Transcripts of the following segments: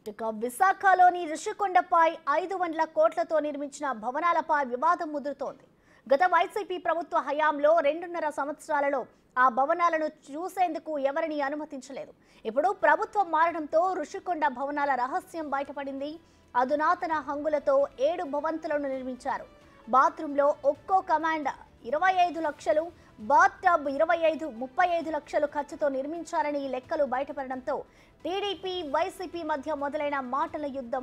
ఇక విశాఖలోని ఋషికొండపై ఐదు వందల కోట్లతో నిర్మించిన భవనాలపై వివాదం ముదురుతోంది గత వైసీపీ ప్రభుత్వ హయాంలో రెండున్నర సంవత్సరాలలో ఆ భవనాలను చూసేందుకు ఎవరిని అనుమతించలేదు ఇప్పుడు ప్రభుత్వం మారడంతో ఋషికొండ భవనాల రహస్యం బయటపడింది అధునాతన హంగులతో ఏడు భవంతులను నిర్మించారు బాత్రూంలో ఒక్కో కమాండ్ ఇరవై ఐదు లక్షలు బాత్ టబ్ ఇరవై ఐదు ముప్పై ఐదు లక్షలు ఖర్చుతో నిర్మించారని ఈ లెక్కలు బయటపడడంతో టీడీపీ వైసీపీ మధ్య మొదలైన మాటల యుద్ధం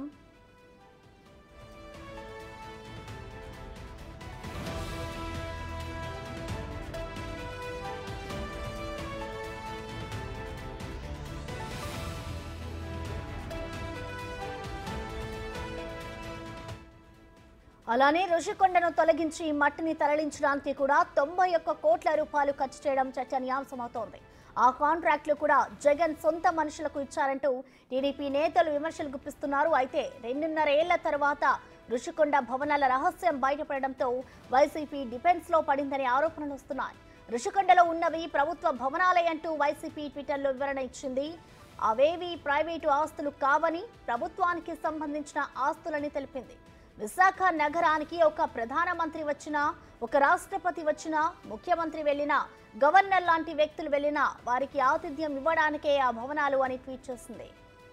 అలానే ఋషికొండను తొలగించి మట్టిని తరలించడానికి కూడా తొంభై ఒక్క కోట్ల రూపాయలు ఖర్చు చేయడం చర్చనీయాంశమవుతోంది ఆ కాంట్రాక్టులు కూడా జగన్ సొంత మనుషులకు ఇచ్చారంటూ టీడీపీ నేతలు విమర్శలు గుప్పిస్తున్నారు అయితే రెండున్నర ఏళ్ల తర్వాత ఋషికొండ భవనాల రహస్యం బయటపడడంతో వైసీపీ డిఫెన్స్ లో పడిందనే ఆరోపణలు వస్తున్నాయి ఋషికొండలో ఉన్నవి ప్రభుత్వ భవనాలే అంటూ వైసీపీ ట్విట్టర్లో వివరణ ఇచ్చింది అవేవి ప్రైవేటు ఆస్తులు కావని ప్రభుత్వానికి సంబంధించిన ఆస్తులని తెలిపింది విశాఖ నగరానికి ఒక ప్రధానమంత్రి వచ్చినా ఒక రాష్ట్రపతి వచ్చినా ముఖ్యమంత్రి వెళ్ళినా గవర్నర్ లాంటి వ్యక్తులు వెళ్ళినా వారికి ఆతిథ్యం ఇవ్వడానికే ఆ భవనాలు అని ట్వీట్ చేసింది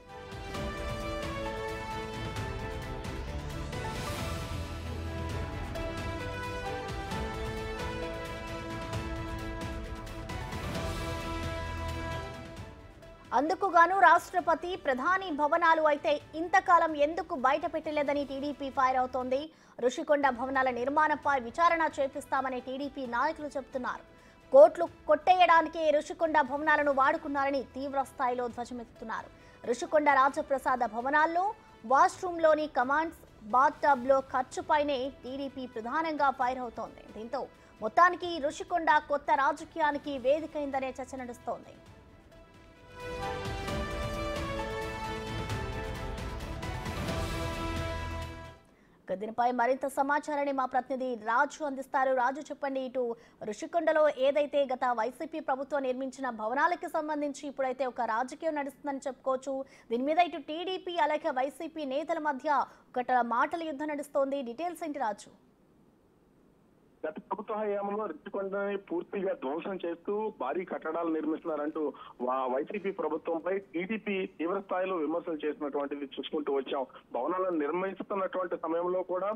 అందుకుగాను రాష్ట్రపతి ప్రధాని భవనాలు అయితే ఇంతకాలం ఎందుకు బయట పెట్టలేదని టీడీపీ ఫైర్ అవుతోంది ఋషికొండ భవనాల నిర్మాణంపై విచారణ చేపిస్తామని టీడీపీ నాయకులు చెబుతున్నారు కోట్లు కొట్టేయడానికి ఋషికొండ భవనాలను వాడుకున్నారని తీవ్ర స్థాయిలో ధ్వజమెత్తుతున్నారు ఋషికొండ రాజప్రసాద భవనాల్లో వాష్రూమ్లోని కమాండ్స్ బాత్ టబ్లో ఖర్చుపైనే టీడీపీ ప్రధానంగా ఫైర్ అవుతోంది దీంతో మొత్తానికి ఋషికొండ కొత్త రాజకీయానికి వేదికైందనే చర్చ నడుస్తోంది ఇక దీనిపై మరింత సమాచారాన్ని మా ప్రతినిధి రాజు అందిస్తారు రాజు చెప్పండి ఇటు ఋషికొండలో ఏదైతే గత వైసీపీ ప్రభుత్వం నిర్మించిన భవనాలకి సంబంధించి ఇప్పుడైతే ఒక రాజకీయం నడుస్తుందని చెప్పుకోవచ్చు దీని మీద ఇటు టీడీపీ అలాగే వైసీపీ నేతల మధ్య ఒక మాటల యుద్ధం నడుస్తోంది డీటెయిల్స్ ఏంటి రాజు గత ప్రభుత్వ హయాంలో రిచ్చికొండని పూర్తిగా ధ్వంసం చేస్తూ భారీ కట్టడాలు నిర్మిస్తున్నారంటూ వా- వైసీపీ ప్రభుత్వంపై టీడీపీ తీవ్ర స్థాయిలో విమర్శలు చేసినటువంటిది చూసుకుంటూ వచ్చాం భవనాలను నిర్మిస్తున్నటువంటి సమయంలో కూడా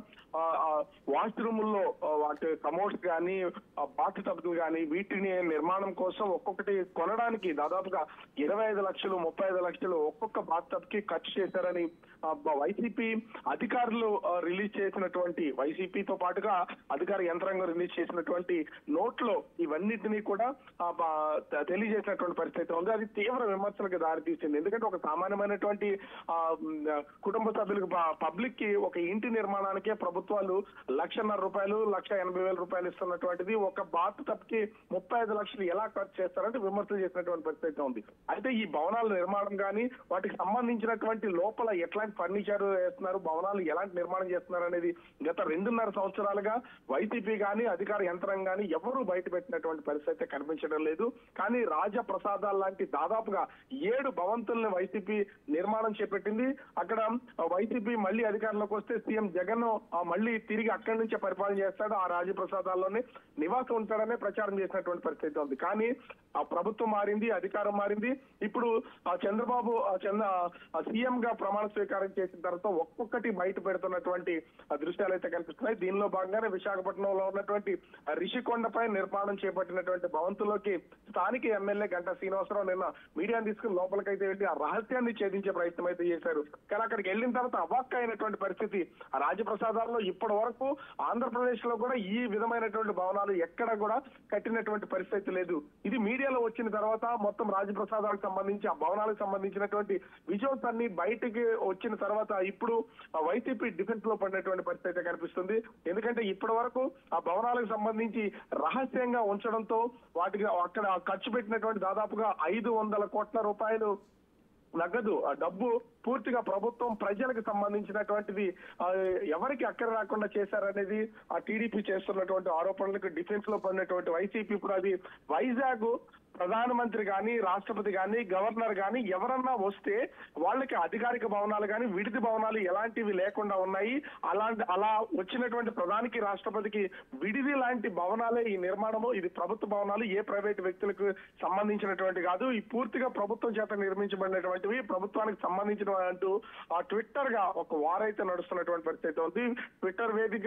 వాష్ రూముల్లో వాటి కమోడ్స్ కానీ బాత్ టబ్స్ కానీ వీటిని నిర్మాణం కోసం ఒక్కొక్కటి కొనడానికి దాదాపుగా ఇరవై ఐదు లక్షలు ముప్పై ఐదు లక్షలు ఒక్కొక్క బాత్ టబ్ కి ఖర్చు చేశారని ఆ, బ- వైసీపీ అధికారులు ఆ, రిలీజ్ చేసినటువంటి వైసీపీతో పాటుగా అధికార యంత్రాంగం రిలీజ్ చేసినటువంటి నోట్లో ఇవన్నిటినీ కూడా ఆ, బ- త- తెలియజేసినటువంటి పరిస్థితి ఉంది అది తీవ్ర విమర్శలకు దారితీసింది ఎందుకంటే ఒక సామాన్యమైనటువంటి ఆ, మ్, కుటుంబ సభ్యులకు పబ్లిక్ కి ఒక ఇంటి నిర్మాణానికే ప్రభుత్వాలు లక్షన్నర రూపాయలు లక్ష ఎనభై వేల రూపాయలు ఇస్తున్నటువంటిది ఒక బాత్ టబ్ కి ముప్పై ఐదు లక్షలు ఎలా ఖర్చు చేస్తారంటే విమర్శలు చేసినటువంటి పరిస్థితి ఉంది అయితే ఈ భవనాల నిర్మాణం కానీ వాటికి సంబంధించినటువంటి లోపల ఎట్లాంటి ఫర్నిచర్ వేస్తున్నారు భవనాలు ఎలాంటి నిర్మాణం చేస్తున్నారు అనేది గత రెండున్నర సంవత్సరాలుగా వైసీపీ కానీ అధికార యంత్రాంగం కానీ ఎవరూ బయట పెట్టినటువంటి పరిస్థితి అయితే కనిపించడం లేదు కానీ రాజ ప్రసాదాలు లాంటి దాదాపుగా ఏడు భవంతుల్ని వైసీపీ నిర్మాణం చేపట్టింది అక్కడ వైసీపీ మళ్ళీ అధికారంలోకి వస్తే సీఎం జగన్ ఆ, మళ్ళీ తిరిగి అక్కడి నుంచే పరిపాలన చేస్తాడు ఆ రాజప్రసాదాల్లోనే నివాసం ఉంటాడనే ప్రచారం చేసినటువంటి పరిస్థితి ఉంది కానీ ఆ ప్రభుత్వం మారింది అధికారం మారింది ఇప్పుడు ఆ చంద్రబాబు ఆ చంద్ర సీఎం గా ప్రమాణ స్వీకారం చేసిన తర్వాత ఒక్కొక్కటి బయట పెడుతున్నటువంటి ఆ దృశ్యాలు అయితే కనిపిస్తున్నాయి దీనిలో భాగంగానే విశాఖపట్నంలో ఉన్నటువంటి ఆ రిషికొండపై నిర్మాణం చేపట్టినటువంటి భవంతుల్లోకి స్థానిక ఎమ్మెల్యే గంటా శ్రీనివాసరావు నిన్న మీడియాని తీసుకుని లోపలికైతే వెళ్ళి ఆ రహస్యాన్ని ఛేదించే ప్రయత్నం అయితే చేశారు కానీ అక్కడికి వెళ్ళిన తర్వాత అవాక్క అయినటువంటి పరిస్థితి ఆ రాజప్రసాదాల్లో ఇప్పటి వరకు ఆంధ్రప్రదేశ్ లో కూడా ఈ విధమైనటువంటి భవనాలు ఎక్కడ కూడా కట్టినటువంటి పరిస్థితి లేదు ఇది మీడియాలో వచ్చిన తర్వాత మొత్తం రాజప్రసాదాలకు సంబంధించి ఆ భవనాలకు సంబంధించినటువంటి విజువల్స్ అన్ని బయటికి వచ్చిన తర్వాత ఇప్పుడు ఆ వైసీపీ డిఫెన్స్ లో పడినటువంటి పరిస్థితి అయితే కనిపిస్తుంది ఎందుకంటే ఇప్పటి వరకు ఆ భవనాలకు సంబంధించి రహస్యంగా ఉంచడంతో వాటికి అక్కడ ఖర్చు పెట్టినటువంటి దాదాపుగా ఐదు వందల కోట్ల రూపాయలు నగదు ఆ డబ్బు పూర్తిగా ప్రభుత్వం ప్రజలకు సంబంధించినటువంటిది ఆ, ఎవరికి అక్కర రాకుండా చేశారనేది ఆ టీడీపీ చేస్తున్నటువంటి ఆరోపణలకు డిఫెన్స్ లో పడినటువంటి వైసీపీ ఇప్పుడు అది వైజాగ్ ప్రధానమంత్రి కానీ రాష్ట్రపతి కానీ గవర్నర్ కానీ ఎవరన్నా వస్తే వాళ్ళకి అధికారిక భవనాలు కానీ విడిది భవనాలు ఎలాంటివి లేకుండా ఉన్నాయి అలాంటి అలా వచ్చినటువంటి ప్రధానికి రాష్ట్రపతికి విడిది లాంటి భవనాలే ఈ నిర్మాణము ఇది ప్రభుత్వ భవనాలు ఏ ప్రైవేట్ వ్యక్తులకు సంబంధించినటువంటి కాదు ఈ పూర్తిగా ప్రభుత్వం చేత నిర్మించబడినటువంటివి ప్రభుత్వానికి సంబంధించిన అంటూ ఆ ట్విట్టర్ గా ఒక వారైతే నడుస్తున్నటువంటి పరిస్థితి ఉంది ట్విట్టర్ వేదిక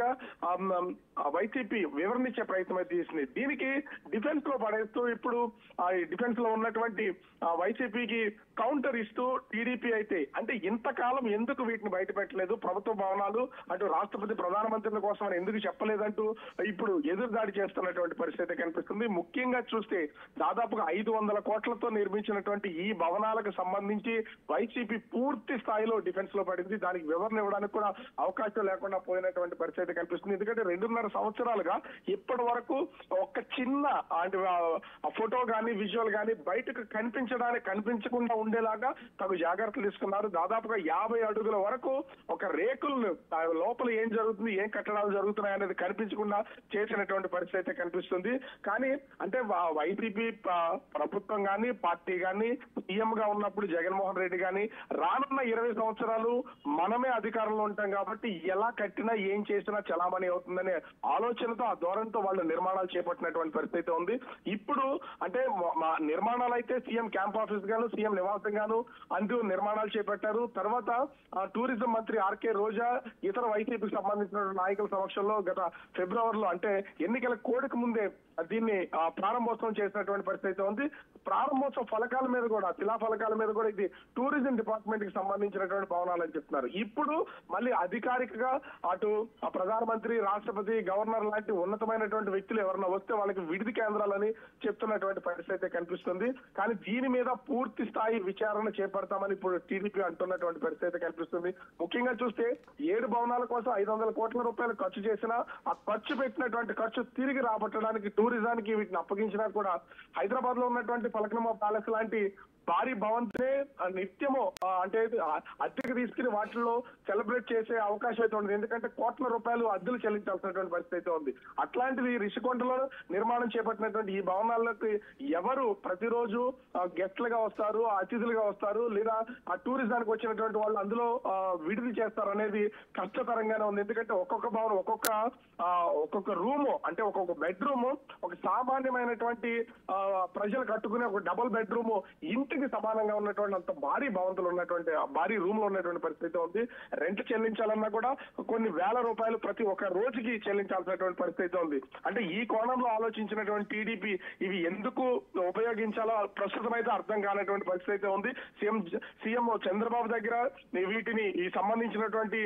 వైసీపీ వివరణ ఇచ్చే ప్రయత్నం అయితే చేసింది దీనికి డిఫెన్స్ లో పడేస్తూ ఇప్పుడు ఆ డిఫెన్స్ లో ఉన్నటువంటి ఆ వైసీపీకి కౌంటర్ ఇస్తూ టీడీపీ అయితే అంటే ఇంతకాలం ఎందుకు వీటిని బయట పెట్టలేదు ప్రభుత్వ భవనాలు అటు రాష్ట్రపతి ప్రధానమంత్రుల కోసం అని ఎందుకు చెప్పలేదంటూ ఇప్పుడు ఎదురుదాడి చేస్తున్నటువంటి పరిస్థితి కనిపిస్తుంది ముఖ్యంగా చూస్తే దాదాపుగా ఐదు వందల కోట్లతో నిర్మించినటువంటి ఈ భవనాలకు సంబంధించి వైసీపీ పూర్తి స్థాయిలో డిఫెన్స్ లో పడింది దానికి వివరణ ఇవ్వడానికి కూడా అవకాశం లేకుండా పోయినటువంటి పరిస్థితి కనిపిస్తుంది ఎందుకంటే రెండున్నర సంవత్సరాలుగా ఇప్పటి వరకు ఒక చిన్న అంటే ఆ ఫోటో గానీ విజువల్ గానీ బయటకు కనిపించడానికి కనిపించకుండా ఉండేలాగా తగు జాగ్రత్తలు తీసుకున్నారు దాదాపుగా యాభై అడుగుల వరకు ఒక రేకులను ఆ లోపల ఏం జరుగుతుంది ఏం కట్టడాలు జరుగుతున్నాయి అనేది కనిపించకుండా చేసినటువంటి పరిస్థితి అయితే కనిపిస్తుంది కానీ అంటే వా- వైసీపీ ప- ప్రభుత్వం గాని పార్టీ గాని సీఎం గా ఉన్నప్పుడు జగన్మోహన్ రెడ్డి గాని రానున్న ఇరవై సంవత్సరాలు మనమే అధికారంలో ఉంటాం కాబట్టి ఎలా కట్టినా ఏం చేసినా చలామణి అవుతుందనే ఆలోచనతో ఆ ధోరణితో వాళ్ళు నిర్మాణాలు చేపట్టినటువంటి పరిస్థితి ఉంది ఇప్పుడు అంటే మ- మా నిర్మాణాలు అయితే సీఎం క్యాంప్ ఆఫీస్ గాను సీఎం నివాసం గాను అంటూ నిర్మాణాలు చేపట్టారు తర్వాత ఆ, టూరిజం మంత్రి ఆర్కే రోజా ఇతర వైసీపీకి సంబంధించిన నాయకుల సమక్షంలో గత ఫిబ్రవరిలో అంటే ఎన్నికల కోడికి ముందే దీన్ని ఆ, ప్రారంభోత్సవం చేసినటువంటి పరిస్థితి ఉంది ప్రారంభోత్సవ ఫలకాల మీద కూడా శిలా ఫలకాల మీద కూడా ఇది టూరిజం డిపార్ట్మెంట్ కి సంబంధించినటువంటి భవనాలు అని చెప్తున్నారు ఇప్పుడు మళ్ళీ అధికారికగా అటు ఆ ప్రధానమంత్రి రాష్ట్రపతి గవర్నర్ లాంటి ఉన్నతమైనటువంటి వ్యక్తులు ఎవరన్నా వస్తే వాళ్ళకి విడిది కేంద్రాలని చెప్తున్నటువంటి పరిస్థితి అయితే కనిపిస్తుంది కానీ దీని మీద పూర్తి స్థాయి విచారణ చేపడతామని ఇప్పుడు టీడీపీ అంటున్నటువంటి పరిస్థితి అయితే కనిపిస్తుంది ముఖ్యంగా చూస్తే ఏడు భవనాల కోసం ఐదు వందల కోట్ల రూపాయలు ఖర్చు చేసినా ఆ ఖర్చు పెట్టినటువంటి ఖర్చు తిరిగి రాబట్టడానికి టూరిజానికి వీటిని అప్పగించినా కూడా హైదరాబాద్ లో ఉన్నటువంటి పలకనమా ప్యాలెస్ లాంటి భారీ భవంతినే ఆ, నిత్యము ఆ, అంటే ఆ, అద్దెకు తీసుకుని వాటిల్లో సెలబ్రేట్ చేసే అవకాశం అయితే ఉంది ఎందుకంటే కోట్ల రూపాయలు అద్దెలు చెల్లించాల్సినటువంటి పరిస్థితి అయితే ఉంది అట్లాంటిది రిషికొండలో నిర్మాణం చేపట్టినటువంటి ఈ భవనాలకు ఎవరు ప్రతిరోజు గెస్ట్లుగా వస్తారు అతిథులుగా వస్తారు లేదా ఆ టూరిజానికి వచ్చినటువంటి వాళ్ళు అందులో ఆ, విడిది చేస్తారు అనేది కష్టతరంగానే ఉంది ఎందుకంటే ఒక్కొక్క భవనం ఒక్కొక్క ఆ, ఒక్కొక్క రూము అంటే ఒక్కొక్క బెడ్రూమ్ ఒక సామాన్యమైనటువంటి ఆ, ప్రజలు కట్టుకునే ఒక డబుల్ బెడ్రూమ్ ఇంటికి సమానంగా ఉన్నటువంటి అంత భారీ భవంతులు ఉన్నటువంటి ఆ భారీ రూమ్ లో ఉన్నటువంటి పరిస్థితి ఉంది రెంట్ చెల్లించాలన్నా కూడా కొన్ని వేల రూపాయలు ప్రతి ఒక్క రోజుకి చెల్లించాల్సినటువంటి పరిస్థితి ఉంది అంటే ఈ కోణంలో ఆలోచించినటువంటి టీడీపీ ఇవి ఎందుకు ఉపయోగించాలో ప్రస్తుతం అయితే అర్థం కానటువంటి పరిస్థితి అయితే ఉంది సీఎం సీఎం చంద్రబాబు దగ్గర వీటిని ఈ సంబంధించినటువంటి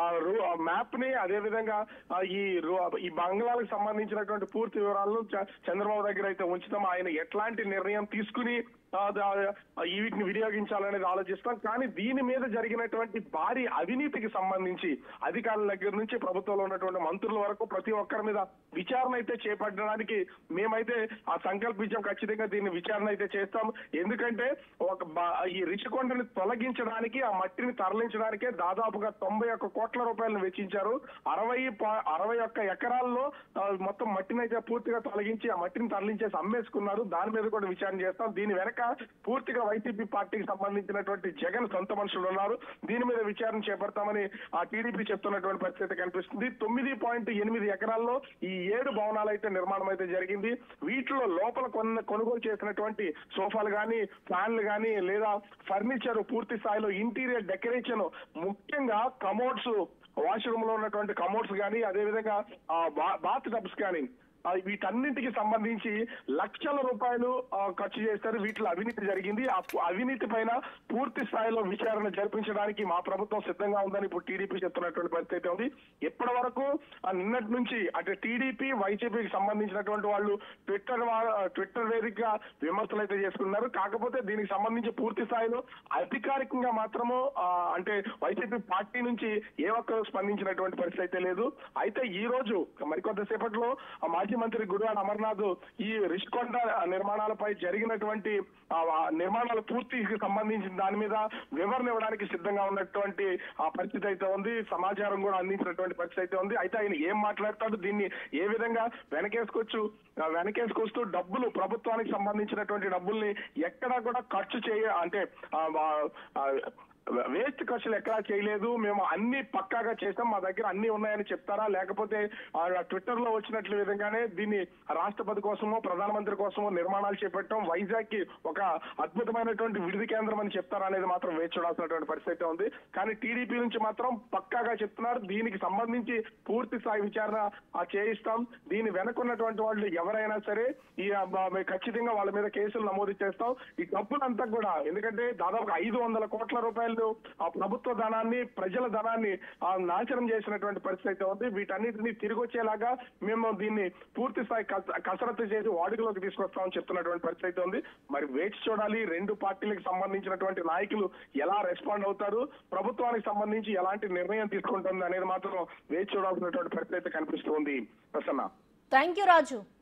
మ్యాప్ ని అదే విధంగా ఆ, ఈ రూ- ఈ బంగ్లాలకు సంబంధించినటువంటి పూర్తి వివరాలను చ- చంద్రబాబు దగ్గర అయితే ఉంచుతాం ఆయన ఎట్లాంటి నిర్ణయం తీసుకుని ఆ, దా- ఈ వీటిని వినియోగించాలనేది ఆలోచిస్తాం కానీ దీని మీద జరిగినటువంటి భారీ అవినీతికి సంబంధించి అధికారుల దగ్గర నుంచి ప్రభుత్వంలో ఉన్నటువంటి మంత్రుల వరకు ప్రతి ఒక్కరి మీద విచారణ అయితే చేపట్టడానికి మేమైతే ఆ సంకల్పించాం ఖచ్చితంగా దీన్ని విచారణ అయితే చేస్తాం ఎందుకంటే ఒక బ- ఈ రిషికొండని తొలగించడానికి ఆ మట్టిని తరలించడానికే దాదాపుగా తొంభై ఒక్క కోట్ల రూపాయలను వెచ్చించారు అరవై పా- అరవై ఒక్క ఎకరాల్లో ఆ, మొత్తం మట్టిని అయితే పూర్తిగా తొలగించి ఆ మట్టిని తరలించేసి అమ్మేసుకున్నారు దాని మీద కూడా విచారణ చేస్తాం దీని వెనక పూర్తిగా వైసీపీ పార్టీకి సంబంధించినటువంటి జగన్ సొంత మనుషులు ఉన్నారు దీని మీద విచారణ చేపడతామని ఆ టీడీపీ చెప్తున్నటువంటి పరిస్థితి కనిపిస్తుంది తొమ్మిది పాయింట్ ఎనిమిది ఎకరాల్లో ఈ ఏడు భవనాలు అయితే నిర్మాణం అయితే జరిగింది వీటిలో లోపల కొన్న కొనుగోలు చేసినటువంటి సోఫాలు గాని ఫ్యాన్లు గాని లేదా ఫర్నిచర్ పూర్తి స్థాయిలో ఇంటీరియర్ డెకరేషన్ ముఖ్యంగా కమోడ్స్ వాష్రూమ్ లో ఉన్నటువంటి కమోడ్స్ గాని అదే విధంగా బాత్ టబ్స్ కానీ ఆ, వీటన్నింటికి సంబంధించి లక్షల రూపాయలు ఆ, ఖర్చు చేస్తారు వీటిలో అవినీతి జరిగింది ఆ పు- అవినీతి పైన పూర్తి స్థాయిలో విచారణ జరిపించడానికి మా ప్రభుత్వం సిద్ధంగా ఉందని ఇప్పుడు టీడీపీ చెప్తున్నటువంటి పరిస్థితి ఉంది ఇప్పటి వరకు ఆ, నిన్నటి నుంచి అంటే టీడీపీ వైసీపీకి సంబంధించినటువంటి వాళ్ళు ట్విట్టర్ వా- ట్విట్టర్ వేదికగా విమర్శలు అయితే చేసుకున్నారు కాకపోతే దీనికి సంబంధించి పూర్తి స్థాయిలో అధికారికంగా మాత్రము ఆ, అంటే వైసీపీ పార్టీ నుంచి ఏ ఒక్కరు స్పందించినటువంటి పరిస్థితి అయితే లేదు అయితే ఈ రోజు మరికొద్దిసేపట్లో ఆ మాజీ మాజీ మంత్రి గుడివాడ అమర్నాథ్ ఈ రిషికొండ నిర్మాణాలపై జరిగినటువంటి ఆ, ఆ నిర్మాణాల పూర్తికి సంబంధించిన దాని మీద వివరణ ఇవ్వడానికి సిద్ధంగా ఉన్నటువంటి ఆ పరిస్థితి అయితే ఉంది సమాచారం కూడా అందించినటువంటి పరిస్థితి అయితే ఉంది అయితే ఆయన ఏం మాట్లాడతాడు దీన్ని ఏ విధంగా వెనకేసుకొచ్చు ఆ, వెనకేసుకొస్తూ డబ్బులు ప్రభుత్వానికి సంబంధించినటువంటి డబ్బుల్ని ఎక్కడా కూడా ఖర్చు చేయ అంటే ఆ, ఆ, ఆ, వేస్ట్ ఖర్చులు ఎక్కడా చేయలేదు మేము అన్ని పక్కాగా చేసాం మా దగ్గర అన్ని ఉన్నాయని చెప్తారా లేకపోతే ట్విట్టర్ లో వచ్చినట్లు విధంగానే దీన్ని రాష్ట్రపతి కోసమో ప్రధానమంత్రి కోసమో నిర్మాణాలు చేపట్టడం వైజాగ్ కి ఒక అద్భుతమైనటువంటి విడిది కేంద్రం అని చెప్తారా అనేది మాత్రం వేచి చూడాల్సినటువంటి పరిస్థితి ఉంది కానీ టీడీపీ నుంచి మాత్రం పక్కాగా చెప్తున్నారు దీనికి సంబంధించి పూర్తి స్థాయి విచారణ ఆ, చేయిస్తాం దీని వెనకున్నటువంటి వాళ్ళు ఎవరైనా సరే ఈ ఆ, బ- మేము ఖచ్చితంగా వాళ్ళ మీద కేసులు నమోదు చేస్తాం ఈ డబ్బులంతా కూడా ఎందుకంటే దాదాపు ఐదు వందల కోట్ల రూపాయలు ఆ ప్రభుత్వ ధనాన్ని ప్రజల ధనాన్ని ఆ, నాశనం చేసినటువంటి పరిస్థితి అయితే ఉంది వీటన్నిటిని తిరిగి వచ్చేలాగా మేము దీన్ని పూర్తి స్థాయి కస- కసరత్తు చేసి వాడుకలోకి తీసుకొస్తామని చెప్తున్నటువంటి పరిస్థితి అయితే ఉంది మరి వేచి చూడాలి రెండు పార్టీలకు సంబంధించినటువంటి నాయకులు ఎలా రెస్పాండ్ అవుతారు ప్రభుత్వానికి సంబంధించి ఎలాంటి నిర్ణయం తీసుకుంటుంది అనేది మాత్రం వేచి చూడాల్సినటువంటి పరిస్థితి అయితే కనిపిస్తుంది ప్రసన్న థ్యాంక్ యూ రాజు